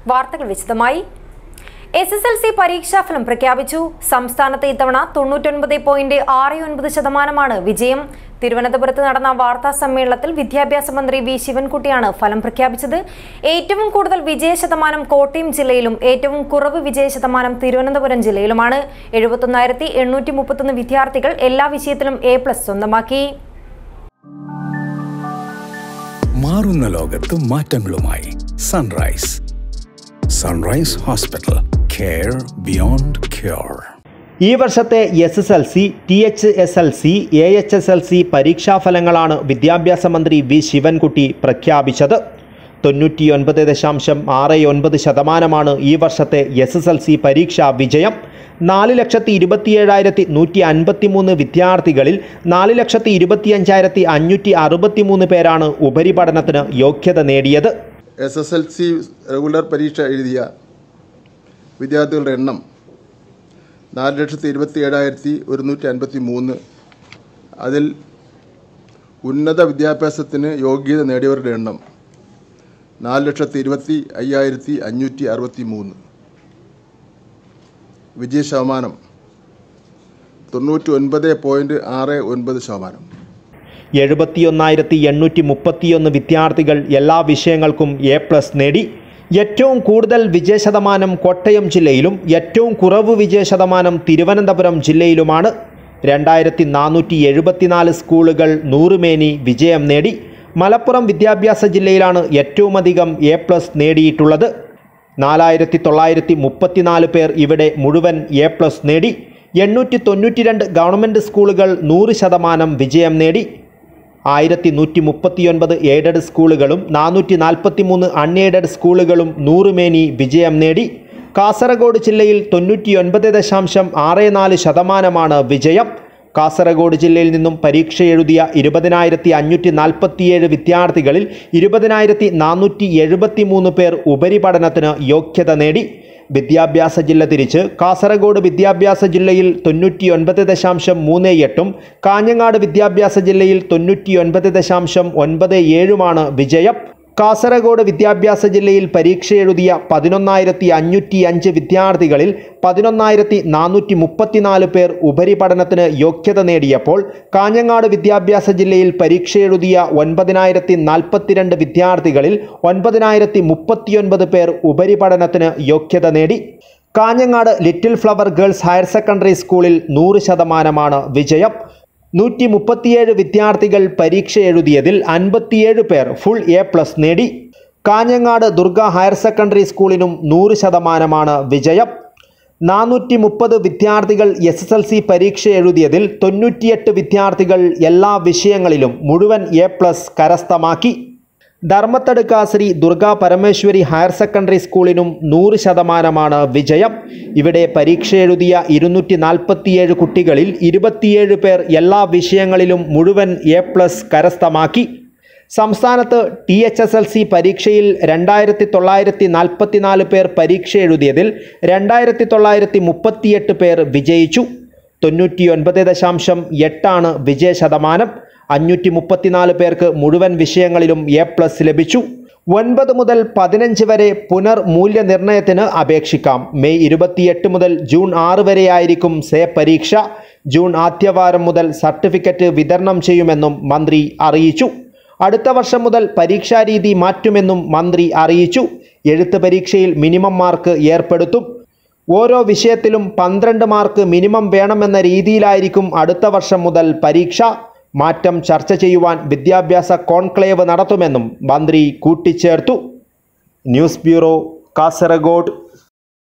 വാർത്തകൾ വിശദമായി S S L C പരീക്ഷാഫലം പ്രഖ്യാപിച്ചു സംസ്ഥാനത്ത് ഇത്തവണ തൊണ്ണൂറ്റൊൻപത് പോയിന്റ് ആറ് ഒൻപത് ശതമാനമാണ് വിജയം തിരുവനന്തപുരത്ത് നടന്ന വാർത്താ സമ്മേളനത്തിൽ വിദ്യാഭ്യാസ മന്ത്രി വി ശിവൻകുട്ടിയാണ് ഫലം പ്രഖ്യാപിച്ചത് ഏറ്റവും കൂടുതൽ വിജയ ശതമാനം കോട്ടയം ജില്ലയിലും ഏറ്റവും കുറവ് വിജയ ശതമാനം തിരുവനന്തപുരം ജില്ലയിലുമാണ് എഴുപത്തൊന്നായിരത്തി എണ്ണൂറ്റി മുപ്പത്തൊന്ന് വിദ്യാർത്ഥികൾ എല്ലാ വിഷയത്തിലും എ പ്ലസ് സ്വന്തമാക്കി മാറുന്ന ലോകത്ത് മാറ്റങ്ങളുമായി sunrise sunrise hospital care beyond cure ഈ വർഷത്തെ S S L C T H S L C A H S L C പരീക്ഷാഫലങ്ങളാണ് വിദ്യാഭ്യാസ മന്ത്രി വി ശിവൻകുട്ടി പ്രഖ്യാപിച്ചത് തൊണ്ണൂറ്റിയൊൻപത് ദശാംശം ആറ് ഒൻപത് ശതമാനമാണ് ഈ വർഷത്തെ എസ് എസ് എൽ സി പരീക്ഷാ വിജയം നാല് ലക്ഷത്തി ഇരുപത്തിയേഴായിരത്തി നൂറ്റി അൻപത്തി മൂന്ന് വിദ്യാർത്ഥികളിൽ നാല് ലക്ഷത്തി ഇരുപത്തിയഞ്ചായിരത്തി അഞ്ഞൂറ്റി അറുപത്തി മൂന്ന് പേരാണ് ഉപരിപഠനത്തിന് യോഗ്യത നേടിയത് S S L C regular പരീക്ഷ എഴുതിയ വിദ്യാർത്ഥികളുടെ എണ്ണം നാല് ലക്ഷത്തി ഇരുപത്തി ഏഴായിരത്തി ഒരുന്നൂറ്റി അൻപത്തി മൂന്ന് അതിൽ ഉന്നത വിദ്യാഭ്യാസത്തിന് യോഗ്യത നേടിയവരുടെ എണ്ണം നാല് ലക്ഷത്തി ഇരുപത്തി അയ്യായിരത്തി അഞ്ഞൂറ്റി അറുപത്തി മൂന്ന് വിജയ ശതമാനം തൊണ്ണൂറ്റി ഒൻപത് പോയിൻറ്റ് ആറ് ഒൻപത് ശതമാനം എഴുപത്തിയൊന്നായിരത്തി എണ്ണൂറ്റി മുപ്പത്തിയൊന്ന് വിദ്യാർത്ഥികൾ എല്ലാ വിഷയങ്ങൾക്കും എ പ്ലസ് നേടി ഏറ്റവും കൂടുതൽ വിജയശതമാനം കോട്ടയം ജില്ലയിലും ഏറ്റവും കുറവ് വിജയശതമാനം തിരുവനന്തപുരം ജില്ലയിലുമാണ് രണ്ടായിരത്തി നാനൂറ്റി എഴുപത്തിനാല് സ്കൂളുകൾ നൂറുമേനി വിജയം നേടി മലപ്പുറം വിദ്യാഭ്യാസ ജില്ലയിലാണ് ഏറ്റവുമധികം എ പ്ലസ് നേടിയിട്ടുള്ളത് നാലായിരത്തി തൊള്ളായിരത്തി മുപ്പത്തിനാല് പേർ ഇവിടെ മുഴുവൻ എ പ്ലസ് നേടി എണ്ണൂറ്റി തൊണ്ണൂറ്റി രണ്ട് ഗവൺമെൻറ് സ്കൂളുകൾ നൂറ് ശതമാനം വിജയം നേടി ആയിരത്തി നൂറ്റി മുപ്പത്തിയൊൻപത് എയ്ഡഡ് സ്കൂളുകളും നാനൂറ്റി നാൽപ്പത്തി മൂന്ന് അൺഎയ്ഡഡ് സ്കൂളുകളും നൂറുമേനി വിജയം നേടി കാസർഗോഡ് ജില്ലയിൽ തൊണ്ണൂറ്റിയൊൻപത് ദശാംശം ആറ് നാല് ശതമാനമാണ് വിജയം കാസർഗോഡ് ജില്ലയിൽ നിന്നും പരീക്ഷ എഴുതിയ ഇരുപതിനായിരത്തി അഞ്ഞൂറ്റി നാൽപ്പത്തിയേഴ് വിദ്യാർത്ഥികളിൽ ഇരുപതിനായിരത്തി നാനൂറ്റി എഴുപത്തി മൂന്ന് പേർ ഉപരിപഠനത്തിന് യോഗ്യത നേടി വിദ്യാഭ്യാസ ജില്ല തിരിച്ച് കാസർഗോഡ് വിദ്യാഭ്യാസ ജില്ലയിൽ തൊണ്ണൂറ്റി ഒൻപത് ദശാംശം മൂന്ന് എട്ടും കാഞ്ഞങ്ങാട് വിദ്യാഭ്യാസ ജില്ലയിൽ തൊണ്ണൂറ്റി ഒൻപത് ദശാംശം ഒൻപത് ഏഴുമാണ് വിജയം കാസർഗോഡ് വിദ്യാഭ്യാസ ജില്ലയിൽ പരീക്ഷ എഴുതിയ പതിനൊന്നായിരത്തി അഞ്ഞൂറ്റി അഞ്ച് വിദ്യാർത്ഥികളിൽ പതിനൊന്നായിരത്തി നാനൂറ്റി മുപ്പത്തിനാല് പേർ ഉപരിപഠനത്തിന് യോഗ്യത നേടിയപ്പോൾ കാഞ്ഞങ്ങാട് വിദ്യാഭ്യാസ ജില്ലയിൽ പരീക്ഷ എഴുതിയ ഒൻപതിനായിരത്തി നാൽപ്പത്തിരണ്ട് വിദ്യാർത്ഥികളിൽ ഒൻപതിനായിരത്തി മുപ്പത്തിയൊൻപത് പേർ ഉപരിപഠനത്തിന് യോഗ്യത നേടി Kanhangad little flower girls higher secondary സ്കൂളിൽ നൂറ് ശതമാനമാണ് വിജയം നൂറ്റി മുപ്പത്തിയേഴ് വിദ്യാർത്ഥികൾ പരീക്ഷ എഴുതിയതിൽ അൻപത്തിയേഴ് പേർ ഫുൾ എ പ്ലസ് നേടി കാഞ്ഞങ്ങാട് ദുർഗ ഹയർ സെക്കൻഡറി സ്കൂളിനും നൂറ് ശതമാനമാണ് വിജയം നാനൂറ്റി മുപ്പത് വിദ്യാർത്ഥികൾ എസ് എസ് എൽ സി പരീക്ഷ എഴുതിയതിൽ തൊണ്ണൂറ്റിയെട്ട് വിദ്യാർത്ഥികൾ എല്ലാ വിഷയങ്ങളിലും മുഴുവൻ എ പ്ലസ് കരസ്ഥമാക്കി ധർമ്മത്തടുക്ക ശ്രീ ദുർഗാ പരമേശ്വരി ഹയർ സെക്കൻഡറി സ്കൂളിനും നൂറ് ശതമാനമാണ് വിജയം ഇവിടെ പരീക്ഷ എഴുതിയ ഇരുന്നൂറ്റി നാൽപ്പത്തിയേഴ് കുട്ടികളിൽ ഇരുപത്തിയേഴ് പേർ എല്ലാ വിഷയങ്ങളിലും മുഴുവൻ എ പ്ലസ് കരസ്ഥമാക്കി സംസ്ഥാനത്ത് T H S L C പരീക്ഷയിൽ രണ്ടായിരത്തി തൊള്ളായിരത്തി നാൽപ്പത്തിനാല് പേർ പരീക്ഷ എഴുതിയതിൽ രണ്ടായിരത്തി തൊള്ളായിരത്തി മുപ്പത്തിയെട്ട് പേർ വിജയിച്ചു തൊണ്ണൂറ്റിയൊൻപത് ദശാംശം എട്ടാണ് വിജയ ശതമാനം അഞ്ഞൂറ്റി മുപ്പത്തിനാല് പേർക്ക് മുഴുവൻ വിഷയങ്ങളിലും എ പ്ലസ് ലഭിച്ചു ഒൻപത് മുതൽ പതിനഞ്ച് വരെ പുനർമൂല്യനിർണ്ണയത്തിന് അപേക്ഷിക്കാം മെയ് ഇരുപത്തിയെട്ട് മുതൽ ജൂൺ ആറ് വരെയായിരിക്കും സേ പരീക്ഷ ജൂൺ ആദ്യവാരം മുതൽ സർട്ടിഫിക്കറ്റ് വിതരണം ചെയ്യുമെന്നും മന്ത്രി അറിയിച്ചു അടുത്ത വർഷം മുതൽ പരീക്ഷാരീതി മാറ്റുമെന്നും മന്ത്രി അറിയിച്ചു എഴുത്ത് പരീക്ഷയിൽ മിനിമം മാർക്ക് ഏർപ്പെടുത്തും ഓരോ വിഷയത്തിലും പന്ത്രണ്ട് മാർക്ക് മിനിമം വേണമെന്ന രീതിയിലായിരിക്കും അടുത്ത വർഷം മുതൽ പരീക്ഷ മാറ്റം ചർച്ച ചെയ്യുവാൻ വിദ്യാഭ്യാസ കോൺക്ലേവ് നടത്തുമെന്നും മന്ത്രി കൂട്ടിച്ചേർത്തു ന്യൂസ് ബ്യൂറോ കാസർഗോഡ്